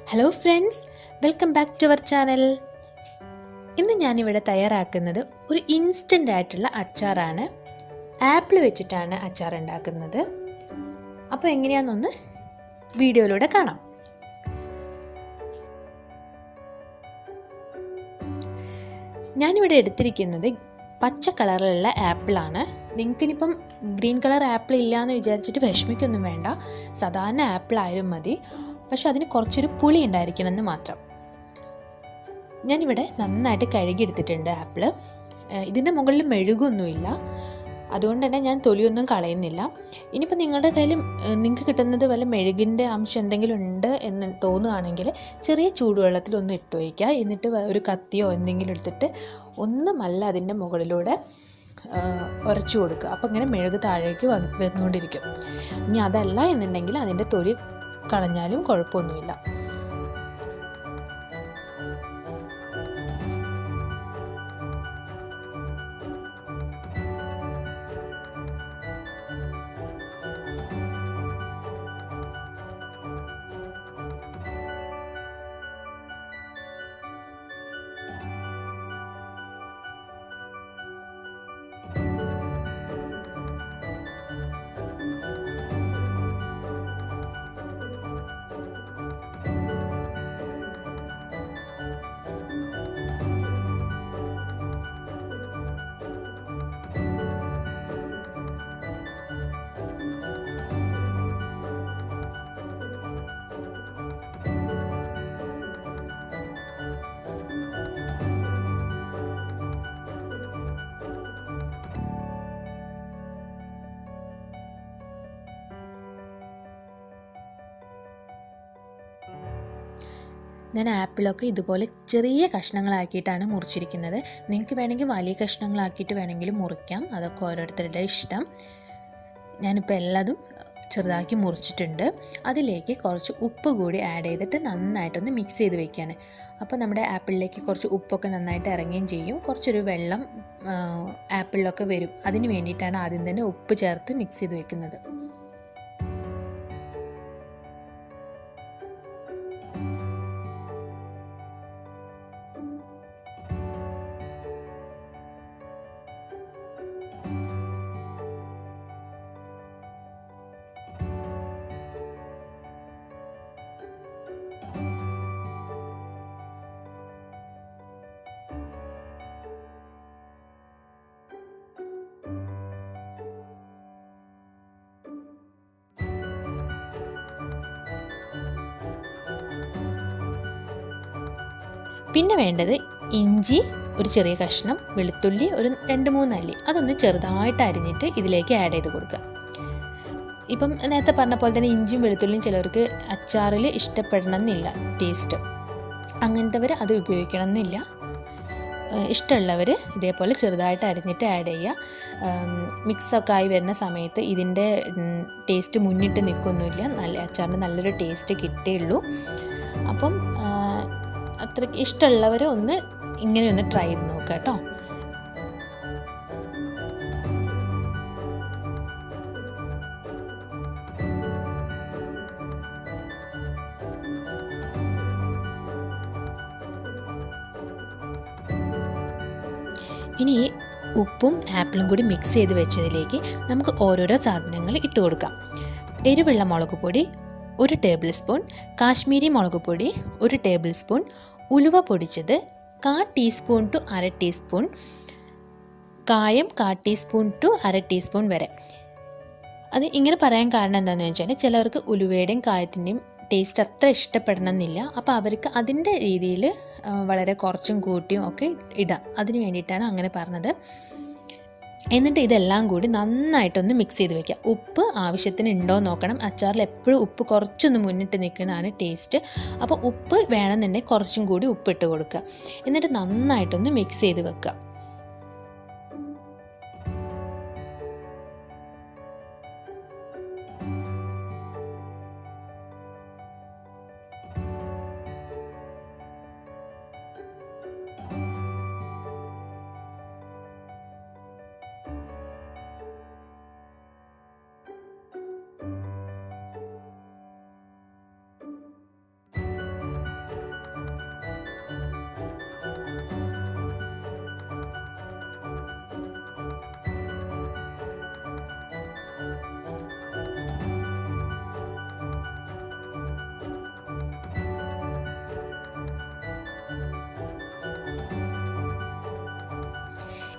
hello friends welcome back to our channel ഇന്ന് ഞാനിവിടെ തയ്യാറാക്കുന്നത് ഒരു ഇൻസ്റ്റൻ്റ് ആയിട്ടുള്ള അച്ചാറാണ് ആപ്പിൾ വെച്ചിട്ടാണ് അച്ചാർ ഉണ്ടാക്കുന്നത് അപ്പോൾ എങ്ങനെയാണെന്നൊന്ന് വീഡിയോയിലൂടെ കാണാം ഞാനിവിടെ എടുത്തിരിക്കുന്നത് പച്ച കളറിലുള്ള ആപ്പിളാണ് നിങ്ങൾക്കിനിപ്പം ഗ്രീൻ കളർ ആപ്പിൾ ഇല്ലയെന്ന് വിചാരിച്ചിട്ട് വിഷമിക്കൊന്നും വേണ്ട സാധാരണ ആപ്പിൾ ആയാലും മതി പക്ഷെ അതിന് കുറച്ചൊരു പുളി ഉണ്ടായിരിക്കണം എന്ന് മാത്രം ഞാനിവിടെ നന്നായിട്ട് കഴുകിയെടുത്തിട്ടുണ്ട് ആപ്പിള് ഇതിൻ്റെ മുകളിൽ മെഴുകൊന്നുമില്ല അതുകൊണ്ട് തന്നെ ഞാൻ തൊലിയൊന്നും കളയുന്നില്ല ഇനിയിപ്പോൾ നിങ്ങളുടെ കയ്യിൽ നിങ്ങൾക്ക് കിട്ടുന്നത് വല്ല മെഴുകിൻ്റെ അംശം എന്തെങ്കിലും ഉണ്ട് എന്ന് തോന്നുകയാണെങ്കിൽ ചെറിയ ചൂടുവെള്ളത്തിൽ ഒന്ന് ഇട്ട് വയ്ക്കുക എന്നിട്ട് ഒരു കത്തിയോ എന്തെങ്കിലും എടുത്തിട്ട് ഒന്ന് മല്ല അതിൻ്റെ മുകളിലൂടെ ഉരച്ചു കൊടുക്കുക അപ്പോൾ ഇങ്ങനെ മെഴുക് താഴേക്ക് വന്ന് വന്നുകൊണ്ടിരിക്കും ഇനി അതല്ല എന്നുണ്ടെങ്കിൽ അതിൻ്റെ തൊലി കളഞ്ഞാലും കുഴപ്പമൊന്നുമില്ല ഞാൻ ആപ്പിളൊക്കെ ഇതുപോലെ ചെറിയ കഷ്ണങ്ങളാക്കിയിട്ടാണ് മുറിച്ചിരിക്കുന്നത് നിങ്ങൾക്ക് വേണമെങ്കിൽ വലിയ കഷ്ണങ്ങളാക്കിയിട്ട് വേണമെങ്കിലും മുറിക്കാം അതൊക്കെ ഓരോരുത്തരുടെ ഇഷ്ടം ഞാനിപ്പോൾ എല്ലാതും ചെറുതാക്കി മുറിച്ചിട്ടുണ്ട് അതിലേക്ക് കുറച്ച് ഉപ്പ് കൂടി ആഡ് ചെയ്തിട്ട് നന്നായിട്ടൊന്ന് മിക്സ് ചെയ്ത് വെക്കുകയാണ് അപ്പോൾ നമ്മുടെ ആപ്പിളിലേക്ക് കുറച്ച് ഉപ്പൊക്കെ നന്നായിട്ട് ഇറങ്ങുകയും ചെയ്യും കുറച്ചൊരു വെള്ളം ആപ്പിളിലൊക്കെ വരും അതിന് വേണ്ടിയിട്ടാണ് ആദ്യം തന്നെ ഉപ്പ് ചേർത്ത് മിക്സ് ചെയ്ത് വെക്കുന്നത് പിന്നെ വേണ്ടത് ഇഞ്ചി ഒരു ചെറിയ കഷ്ണം വെളുത്തുള്ളി ഒരു രണ്ട് മൂന്ന് അല്ലി അതൊന്ന് ചെറുതായിട്ട് അരിഞ്ഞിട്ട് ഇതിലേക്ക് ആഡ് ചെയ്ത് കൊടുക്കുക ഇപ്പം നേരത്തെ പറഞ്ഞ പോലെ തന്നെ ഇഞ്ചിയും വെളുത്തുള്ളിയും ചിലർക്ക് അച്ചാറിൽ ഇഷ്ടപ്പെടണം എന്നില്ല ടേസ്റ്റ് അങ്ങനത്തെവർ അത് ഉപയോഗിക്കണം എന്നില്ല ഇഷ്ടമുള്ളവർ ഇതേപോലെ ചെറുതായിട്ട് അരിഞ്ഞിട്ട് ആഡ് ചെയ്യുക മിക്സൊക്കെ ആയി വരുന്ന സമയത്ത് ഇതിൻ്റെ ടേസ്റ്റ് മുന്നിട്ട് നിൽക്കൊന്നുമില്ല നല്ല അച്ചാറിന് നല്ലൊരു ടേസ്റ്റ് കിട്ടുകയുള്ളൂ അപ്പം അത്രയ്ക്ക് ഇഷ്ടമുള്ളവർ ഒന്ന് ഇങ്ങനെ ഒന്ന് ട്രൈ ചെയ്ത് നോക്കുക കേട്ടോ ഇനി ഈ ഉപ്പും ആപ്പിളും കൂടി മിക്സ് ചെയ്ത് വെച്ചതിലേക്ക് നമുക്ക് ഓരോരോ സാധനങ്ങൾ ഇട്ട് കൊടുക്കാം എരിവുള്ള മുളക് പൊടി ഒരു ടേബിൾ സ്പൂൺ കാശ്മീരി മുളക് പൊടി ഒരു ടേബിൾ സ്പൂൺ ഉലുവ പൊടിച്ചത് കാ ടീസ്പൂൺ ടു അര ടീസ്പൂൺ കായം കാ ടീസ്പൂൺ ടു അര ടീസ്പൂൺ വരെ അത് ഇങ്ങനെ പറയാൻ കാരണം എന്താണെന്ന് വെച്ചാൽ ചിലവർക്ക് ഉലുവയുടെയും കായത്തിൻ്റെയും ടേസ്റ്റ് അത്ര ഇഷ്ടപ്പെടണമെന്നില്ല അപ്പോൾ അവർക്ക് അതിൻ്റെ രീതിയിൽ വളരെ കുറച്ചും കൂട്ടിയും ഒക്കെ ഇടാം അതിന് വേണ്ടിയിട്ടാണ് അങ്ങനെ പറഞ്ഞത് എന്നിട്ട് ഇതെല്ലാം കൂടി നന്നായിട്ടൊന്ന് മിക്സ് ചെയ്ത് വെക്കുക ഉപ്പ് ആവശ്യത്തിന് ഉണ്ടോ നോക്കണം അച്ചാറിൽ എപ്പോഴും ഉപ്പ് കുറച്ചൊന്ന് മുന്നിട്ട് നിൽക്കുന്നതാണ് ടേസ്റ്റ് അപ്പോൾ ഉപ്പ് വേണമെന്നുണ്ടെങ്കിൽ കുറച്ചും കൂടി ഉപ്പിട്ട് കൊടുക്കുക എന്നിട്ട് നന്നായിട്ടൊന്ന് മിക്സ് ചെയ്ത് വെക്കുക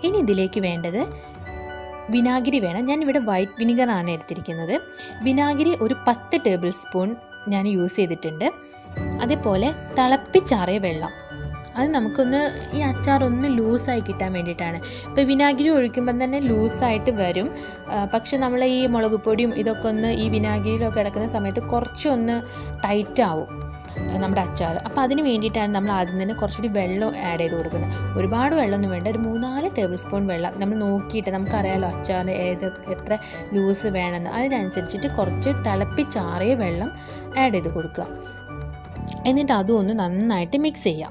ഇനി ഇതിലേക്ക് വേണ്ടത് വിനാഗിരി വേണം ഞാൻ ഇവിടെ വൈറ്റ് വിനിഗറാണ് എടുത്തിരിക്കുന്നത് വിനാഗിരി ഒരു പത്ത് ടേബിൾ സ്പൂൺ ഞാൻ യൂസ് ചെയ്തിട്ടുണ്ട് അതേപോലെ തിളപ്പിച്ചാറിയ വെള്ളം അത് നമുക്കൊന്ന് ഈ അച്ചാർ ഒന്ന് ലൂസായി കിട്ടാൻ വേണ്ടിയിട്ടാണ് ഇപ്പോൾ വിനാഗിരി ഒഴിക്കുമ്പം തന്നെ ലൂസായിട്ട് വരും ആ, പക്ഷെ നമ്മൾ ഈ മുളക് പൊടിയും ഇതൊക്കെ ഒന്ന് ഈ വിനാഗിരിയിലൊക്കെ കിടക്കുന്ന സമയത്ത് കുറച്ചൊന്ന് ടൈറ്റ് ആവും ആ, നമ്മുടെ അച്ചാർ അപ്പോൾ അതിന് വേണ്ടിയിട്ടാണ് നമ്മൾ ആദ്യം തന്നെ കുറച്ചുകൂടി വെള്ളം ആഡ് ചെയ്ത് കൊടുക്കുന്നത് ഒരുപാട് വെള്ളമൊന്നും വേണ്ട ഒരു മൂന്നാല് ടേബിൾ സ്പൂൺ വെള്ളം നമ്മൾ നോക്കിയിട്ട് നമുക്കറിയാലോ അച്ചാർ ഏത് എത്ര ലൂസ് വേണമെന്ന് അതിനനുസരിച്ചിട്ട് കുറച്ച് തിളപ്പിച്ചാറിയ വെള്ളം ആഡ് ചെയ്ത് കൊടുക്കുക എന്നിട്ട് അതും ഒന്ന് നന്നായിട്ട് മിക്സ് ചെയ്യാം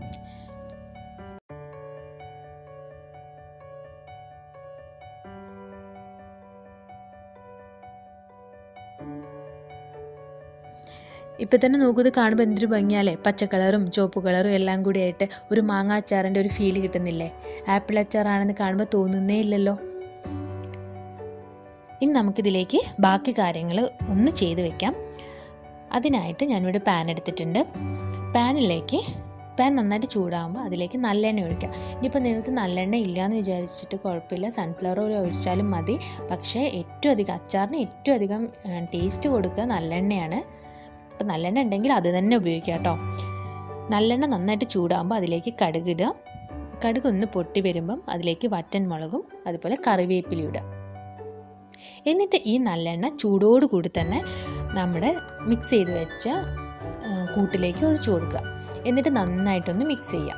ഇപ്പം തന്നെ നോക്കുന്നത് കാണുമ്പോൾ എന്തൊരു ഭംഗിയാലേ പച്ച കളറും ചുവപ്പ് കളറും എല്ലാം കൂടി ആയിട്ട് ഒരു മാങ്ങ അച്ചാറിൻ്റെ ഒരു ഫീൽ കിട്ടുന്നില്ലേ ആപ്പിൾ അച്ചാറാണെന്ന് കാണുമ്പോൾ തോന്നുന്നേ ഇല്ലല്ലോ ഇനി നമുക്കിതിലേക്ക് ബാക്കി കാര്യങ്ങൾ ഒന്ന് ചെയ്ത് വെക്കാം അതിനായിട്ട് ഞാനിവിടെ പാൻ എടുത്തിട്ടുണ്ട് പാനിലേക്ക് പാൻ നന്നായിട്ട് ചൂടാകുമ്പോൾ അതിലേക്ക് നല്ലെണ്ണ ഒഴിക്കാം ഇനിയിപ്പോൾ നിങ്ങൾക്ക് നല്ലെണ്ണ ഇല്ലയെന്ന് വിചാരിച്ചിട്ട് കുഴപ്പമില്ല സൺഫ്ലവർ ഓയിൽ ഒഴിച്ചാലും മതി പക്ഷേ ഏറ്റവും അധികം അച്ചാറിന് ഏറ്റവും അധികം ടേസ്റ്റ് കൊടുക്കുക നല്ലെണ്ണയാണ് അപ്പം നല്ലെണ്ണ ഉണ്ടെങ്കിൽ അത് തന്നെ ഉപയോഗിക്കുക കേട്ടോ നല്ലെണ്ണ നന്നായിട്ട് ചൂടാകുമ്പോൾ അതിലേക്ക് കടുകിടുക കടുക് ഒന്ന് പൊട്ടി വരുമ്പം അതിലേക്ക് വറ്റൻ മുളകും അതുപോലെ കറിവേപ്പില ഇടുക എന്നിട്ട് ഈ നല്ലെണ്ണ ചൂടോട് കൂടി തന്നെ നമ്മുടെ മിക്സ് ചെയ്ത് വെച്ച ആ, കൂട്ടിലേക്ക് ഒഴിച്ചു കൊടുക്കുക എന്നിട്ട് നന്നായിട്ടൊന്ന് മിക്സ് ചെയ്യുക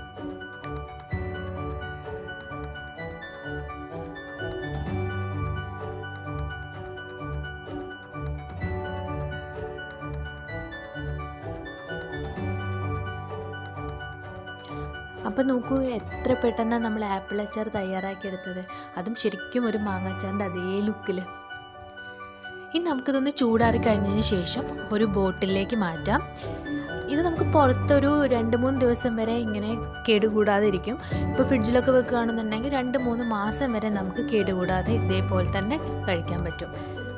അപ്പോൾ നോക്കൂ എത്ര പെട്ടെന്നാണ് നമ്മൾ ആപ്പിൾ അച്ചാർ തയ്യാറാക്കിയെടുത്തത് അതും ശരിക്കും ഒരു മാങ്ങാച്ചാറിൻ്റെ അതേ ലുക്കിൽ ഇനി നമുക്കിതൊന്ന് ചൂടാറി കഴിഞ്ഞതിന് ശേഷം ഒരു ബോട്ടിലേക്ക് മാറ്റാം ഇത് നമുക്ക് പുറത്തൊരു രണ്ട് മൂന്ന് ദിവസം വരെ ഇങ്ങനെ കേടുകൂടാതെ ഇരിക്കും ഇപ്പോൾ ഫ്രിഡ്ജിലൊക്കെ വെക്കുകയാണെന്നുണ്ടെങ്കിൽ രണ്ട് മൂന്ന് മാസം വരെ നമുക്ക് കേടുകൂടാതെ ഇതേപോലെ തന്നെ കഴിക്കാൻ പറ്റും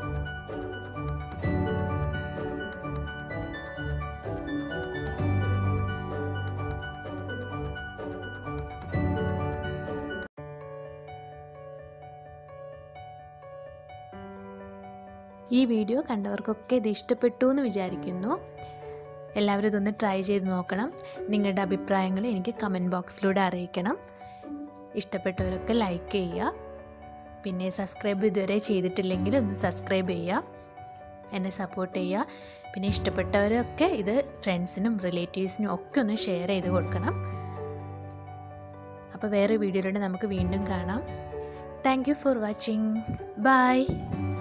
ഈ വീഡിയോ കണ്ടവർക്കൊക്കെ ഇത് ഇഷ്ടപ്പെട്ടു എന്ന് വിചാരിക്കുന്നു എല്ലാവരും ഇതൊന്ന് ട്രൈ ചെയ്ത് നോക്കണം നിങ്ങളുടെ അഭിപ്രായങ്ങൾ എനിക്ക് കമൻറ്റ് ബോക്സിലൂടെ അറിയിക്കണം ഇഷ്ടപ്പെട്ടവരൊക്കെ ലൈക്ക് ചെയ്യുക പിന്നെ സബ്സ്ക്രൈബ് ഇതുവരെ ചെയ്തിട്ടില്ലെങ്കിൽ ഒന്ന് സബ്സ്ക്രൈബ് ചെയ്യുക എന്നെ സപ്പോർട്ട് ചെയ്യുക പിന്നെ ഇഷ്ടപ്പെട്ടവരൊക്കെ ഇത് ഫ്രണ്ട്സിനും റിലേറ്റീവ്സിനും ഒക്കെ ഒന്ന് ഷെയർ ചെയ്ത് കൊടുക്കണം അപ്പോൾ വേറെ വീഡിയോയിലൂടെ നമുക്ക് വീണ്ടും കാണാം thank you for watching by